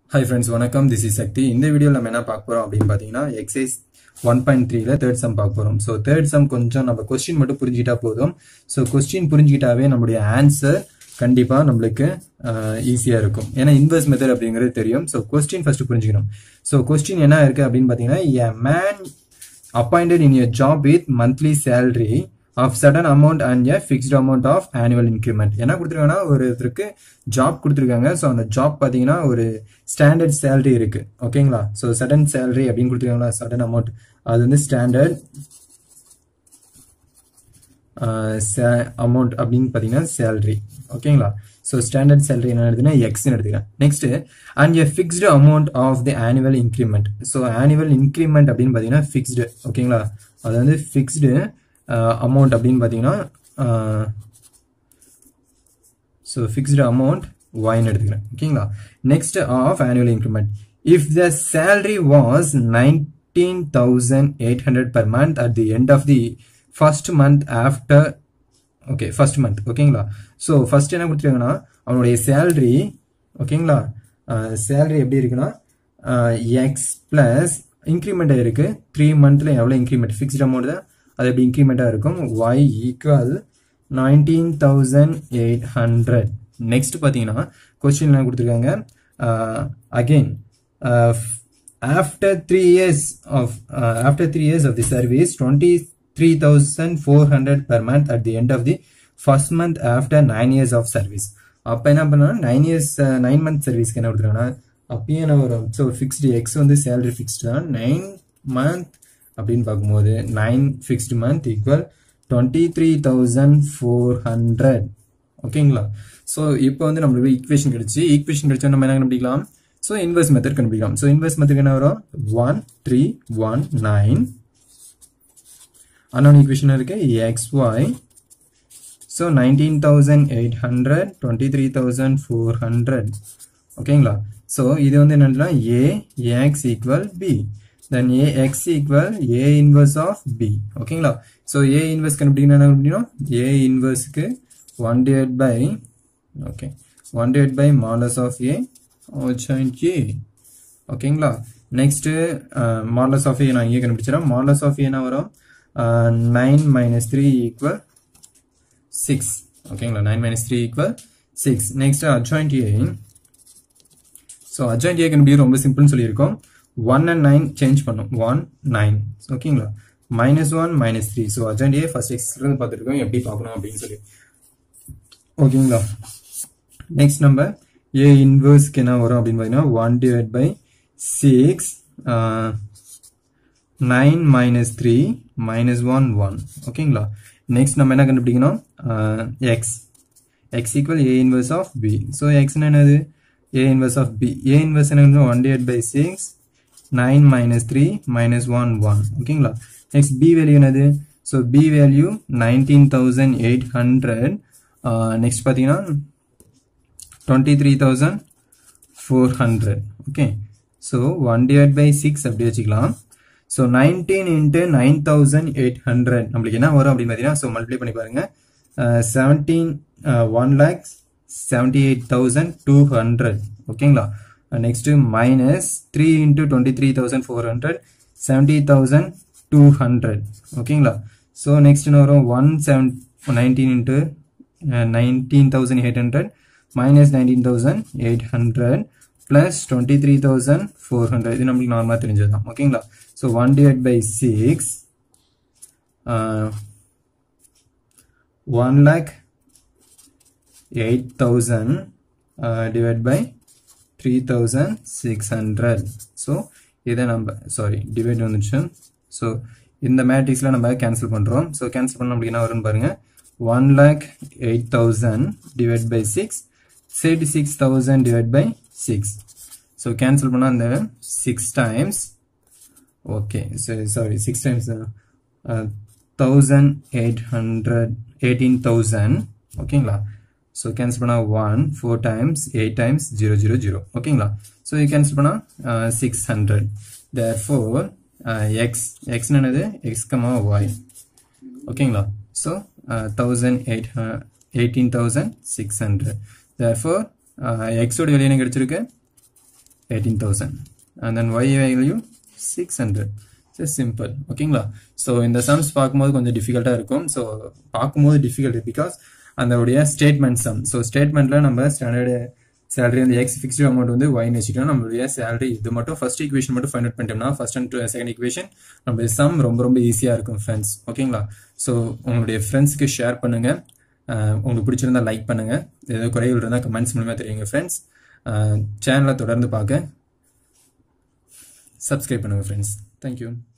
hi friends வணக்கம் this is Shakti இந்த வீடியோவில் நம்ம என்ன பார்க்க போகிறோம் அப்படின்னு பார்த்தீங்கன்னா எக்ஸைஸ் ஒன் பாயிண்ட் த்ரீல தேர்ட் சம் பார்க்க போகிறோம் ஸோ தேர்ட் சம் கொஞ்சம் நம்ம கொஸ்டின் மட்டும் புரிஞ்சுக்கிட்டா போதும் ஸோ கொஸ்டின் புரிஞ்சுக்கிட்டாவே நம்மளுடைய ஆன்சர் கண்டிப்பாக நம்மளுக்கு ஈஸியாக இருக்கும் ஏன்னா இன்வெர்ஸ் மெத்தட் அப்படிங்கிறது தெரியும் ஸோ கொஸ்டின் ஃபர்ஸ்ட் புரிஞ்சுக்கணும் ஸோ கொஸ்டின் என்ன இருக்குது அப்படின்னு பார்த்தீங்கன்னா a man appointed in a job with monthly salary of certain amount and a fixed amount of annual increment என்ன கொடுத்துருக்காங்கன்னா ஒருத்தருக்கு ஜாப் கொடுத்துருக்காங்க ஸோ அந்த ஜாப் பார்த்தீங்கன்னா ஒரு ஸ்டாண்டர்ட் சேலரி இருக்கு ஓகேங்களா ஸோ சடன் சேலரி அப்படின்னு கொடுத்துருக்காங்களா சடன் அமௌண்ட் அது வந்து ஸ்டாண்டர்ட் அமௌண்ட் அப்படின்னு பார்த்தீங்கன்னா சேலரி ஓகேங்களா ஸோ ஸ்டாண்டர்ட் சேலரி என்ன எடுத்துன்னா எக்ஸ்னு எடுத்துக்கிறேன் next and a fixed amount of the annual increment so annual increment அப்படின்னு பார்த்தீங்கன்னா ஃபிக்ஸ்டு ஓகேங்களா அது வந்து ஃபிக்ஸ்டு அமௌண்ட் அப்படின்னு பார்த்தீங்கன்னா ஸோ ஃபிக்ஸ்டு அமௌண்ட் ஒய்னு எடுத்துக்கிறேன் ஓகேங்களா next of annual increment if the salary was nineteen thousand eight hundred per month at the end of the first month after okay first month ஓகேங்களா so first என்ன கொடுத்துருக்காங்கன்னா அவனுடைய salary ஓகேங்களா salary எப்படி இருக்குன்னா எக்ஸ் பிளஸ் இன்க்ரிமெண்ட் இருக்கு three மந்த்ல எவ்வளோ இன்க்ரிமெண்ட் ஃபிக்ஸ்ட் அமௌண்ட் தான் அது எப்படி இன்க்ரிமெண்ட்டாக இருக்கும் Y equal nineteen thousand eight hundred next பார்த்தீங்கன்னா கொஸ்டின் என்ன கொடுத்துருக்காங்க again after three years of after three years of the service twenty three thousand four hundred per month at the end of the first month after nine years of service அப்போ என்ன பண்ணா nine years nine month சர்வீஸ்க்கு என்ன கொடுத்துருக்காங்கன்னா அப்பயும் என்ன வரும் so fixed X வந்து சேலரி ஃபிக்ஸ்டு தான் நைன் மந்த் அப்படின்னு பார்க்கும்போது nine fixed month equal twenty three thousand four hundred ஓகேங்களா ஸோ இப்போ வந்து நம்மளுக்கு ஈக்குவேஷன் கிடைச்சி ஈக்குவேஷன் கிடைச்சா நம்ம என்ன கண்டுபிடிக்கலாம் ஸோ இன்வெர்ஸ் மெத்தட் கண்டுபிடிக்கலாம் ஸோ இன்வெர்ஸ் மெத்தட் என்ன வரும் one three one nine unknown equation இருக்கு X Y so nineteen thousand eight hundred twenty three thousand four hundred ஓகேங்களா ஸோ இது வந்து என்னன்னா A X equal B then A X equal A inverse of B ஓகேங்களா so A inverse கண்டுபிடிக்கணும் என்ன கண்டுபிடிக்கணும் A இன்வர்ஸ்க்கு one divide by okay one divide by modulus of A adjoint ஏ ஓகேங்களா நெக்ஸ்ட் மாலஸ் ஆஃப் ஏ நான் இங்கே கண்டுபிடிச்சிடறேன் மாலஸ் ஆஃப் ஏ என்ன வரும் nine minus three equal six ஓகேங்களா nine minus three equal six next adjoint A so adjoint A கண்டுபிடி ரொம்ப சிம்பிள்னு சொல்லியிருக்கோம் ஒன் அண்ட் நைன் சேஞ்ச் பண்ணும் ஒன் நைன் ஓகேங்களா minus one minus three so adjoint A first எக்ஸ்லேருந்து பார்த்துருக்கோம் எப்படி பார்க்கணும் அப்படின்னு சொல்லி ஓகேங்களா நெக்ஸ்ட் நம்ம ஏ இன்வர்ஸ்க்கு என்ன வரும் அப்படின்னு பார்த்தீங்கன்னா one divide by six nine minus three minus one one ஓகேங்களா நெக்ஸ்ட் நம்ம என்ன கண்டுபிடிக்கணும் X X equal A inverse of B so எக்ஸ்னா என்னது A inverse of B A inverse என்ன one divide by six nine minus three minus one one ஓகேங்களா next B value என்னது so B value nineteen thousand eight hundred next பார்த்தீங்கன்னா twenty three thousand four hundred okay so one divide by six அப்படி வச்சுக்கலாம் so nineteen into nine thousand eight hundred நம்மளுக்கு என்ன வரும் அப்படின்னு பார்த்தீங்கன்னா ஸோ மல்டிப்ளை பண்ணி பாருங்க seventeen one lakhs seventy eight thousand two hundred ஓகேங்களா next minus three into twenty three thousand four hundred seventy thousand two hundred ஓகேங்களா ஸோ நெக்ஸ்ட் என்ன வரும் one seven nineteen into nineteen thousand eight hundred minus nineteen thousand eight hundred plus twenty three thousand four hundred இது நம்மளுக்கு நார்மலாக தெரிஞ்சது தான் ஓகேங்களா so one divide by six one lakh eight thousand divide by three thousand six hundred so இதை நம்ம sorry divide வந்துச்சு so இந்த மேட்ரிக்ஸில் நம்ம கேன்சல் பண்ணுறோம் ஸோ கேன்சல் பண்ண நம்மளுக்கு என்ன வரும்னு பாருங்க one lakh eight thousand divide by six thirty six thousand divide by six so cancel பண்ணால் அந்த சிக்ஸ் டைம்ஸ் ஓகே சரி sorry six times thousand eight hundred eighteen thousand ஓகேங்களா ஸோ கேன்சல் பண்ணால் one four times eight times zero zero zero ஓகேங்களா so இது cancel பண்ணால் six hundred therefore X X என்னது X comma Y ஓகேங்களா so thousand eight eighteen thousand six hundred தேர் four எக்ஸோட வெளியே என்ன கிடைச்சிருக்கு 18,000 and then y value 600 just simple ஓகேங்களா ஸோ இந்த சம்ஸ் பார்க்கும்போது கொஞ்சம் டிஃபிகல்ட்டாக இருக்கும் ஸோ பார்க்கும்போது டிஃபிகல்ட் பிகாஸ் அதோடைய ஸ்டேட்மெண்ட் சம் ஸோ ஸ்டேட்மெண்ட்டில் நம்ம ஸ்டாண்டர்டு சேலரி வந்து எக்ஸ் ஃபிக்ஸ்டு அமௌண்ட் வந்து ஒய்னு வச்சுட்டோம் நம்மளுடைய சேலரி இது மட்டும் ஃபர்ஸ்ட் ஈக்குவேஷன் மட்டும் ஃபைண்ட் அவுட் பண்ணிட்டோம்னா ஃபர்ஸ்ட் அண்ட் செகண்ட் ஈக்குவேஷன் நம்மளுடைய சம் ரொம்ப ரொம்ப ஈஸியாக இருக்கும் ஃப்ரெண்ட்ஸ் ஓகேங்களா ஸோ உங்களுடைய ஃப்ரெண்ட்ஸ்க்கு ஷேர் பண்ணுங்கள் உங்களுக்கு பிடிச்சிருந்தா லைக் பண்ணுங்கள் ஏதாவது குறைகள் இருந்தால் கமெண்ட்ஸ் மூலமாக தெரியுங்க ஃப்ரெண்ட்ஸ் சேனலை தொடர்ந்து பார்க்க சப்ஸ்கிரைப் பண்ணுங்கள் ஃப்ரெண்ட்ஸ் தேங்க்யூ